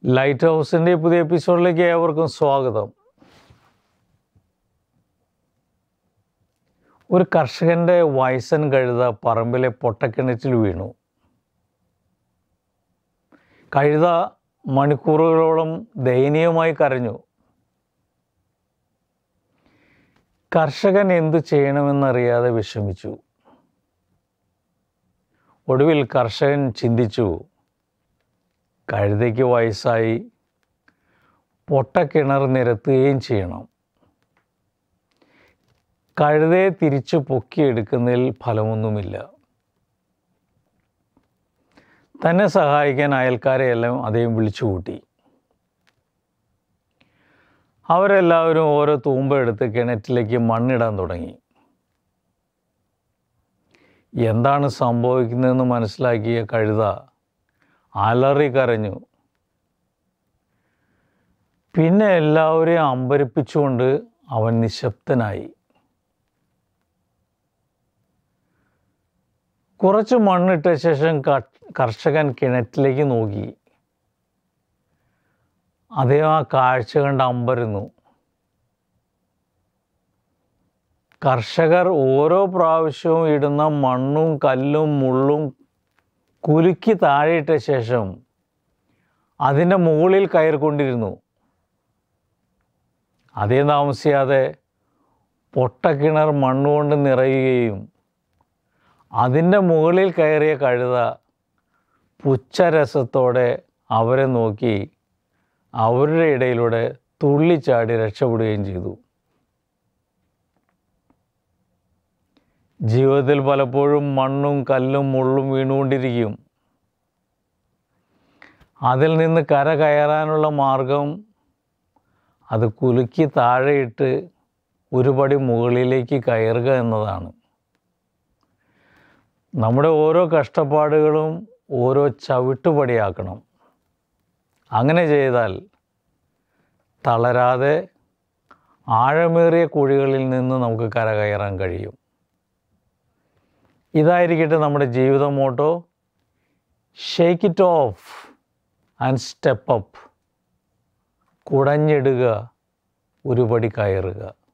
light ഹൗസിൻ്റെ പുതിയ എപ്പിസോഡിലേക്ക് ഏവർക്കും സ്വാഗതം ഒരു കർഷകൻ്റെ വയസ്സൻ കഴുത പറമ്പിലെ പൊട്ടക്കിണറ്റിൽ വീണു കഴുത മണിക്കൂറുകളോളം ദയനീയമായി കരഞ്ഞു കർഷകൻ എന്തു ചെയ്യണമെന്നറിയാതെ വിഷമിച്ചു ഒടുവിൽ കർഷകൻ ചിന്തിച്ചു കഴുതയ്ക്ക് വയസ്സായി പൊട്ടക്കിണർ നിരത്തുകയും ചെയ്യണം കഴുതയെ തിരിച്ചു പൊക്കിയെടുക്കുന്നതിൽ ഫലമൊന്നുമില്ല തന്നെ സഹായിക്കാൻ അയൽക്കാരെയെല്ലാം അദ്ദേഹം വിളിച്ചുകൂട്ടി അവരെല്ലാവരും ഓരോ തൂമ്പ എടുത്ത് കിണറ്റിലേക്ക് മണ്ണിടാൻ തുടങ്ങി എന്താണ് സംഭവിക്കുന്നതെന്ന് മനസ്സിലാക്കിയ കഴുത അലറി കരഞ്ഞു പിന്നെ എല്ലാവരെയും അമ്പരിപ്പിച്ചുകൊണ്ട് അവൻ നിശബ്ദനായി കുറച്ച് മണ്ണിട്ട ശേഷം ക- കർഷകൻ കിണറ്റിലേക്ക് നോക്കി അദ്ദേഹം ആ കാഴ്ച കണ്ട് അമ്പരുന്നു കർഷകർ ഓരോ പ്രാവശ്യവും ഇടുന്ന മണ്ണും കല്ലും മുള്ളും കുലുക്കി താഴെയിട്ട ശേഷം അതിൻ്റെ മുകളിൽ കയറിക്കൊണ്ടിരുന്നു അതേ താമസിയാതെ പൊട്ടക്കിണർ മണ്ണുകൊണ്ട് നിറയുകയും അതിൻ്റെ മുകളിൽ കയറിയ കഴുത പുച്ഛരസത്തോടെ അവരെ നോക്കി അവരുടെ ഇടയിലൂടെ തുള്ളിച്ചാടി രക്ഷപ്പെടുകയും ചെയ്തു ജീവിതത്തിൽ പലപ്പോഴും മണ്ണും കല്ലും മുള്ളും വീണുകൊണ്ടിരിക്കും അതിൽ നിന്ന് കര കയറാനുള്ള മാർഗം അത് കുലുക്കി താഴെയിട്ട് ഒരു പടി മുകളിലേക്ക് കയറുക എന്നതാണ് നമ്മുടെ ഓരോ കഷ്ടപ്പാടുകളും ഓരോ ചവിട്ടുപടിയാക്കണം അങ്ങനെ ചെയ്താൽ തളരാതെ ആഴമേറിയ കുഴികളിൽ നിന്ന് നമുക്ക് കരകയറാൻ കഴിയും ഇതായിരിക്കട്ടെ നമ്മുടെ ജീവിത motto shake it off and step up കുടഞ്ഞിടുക ഒരുപടി കയറുക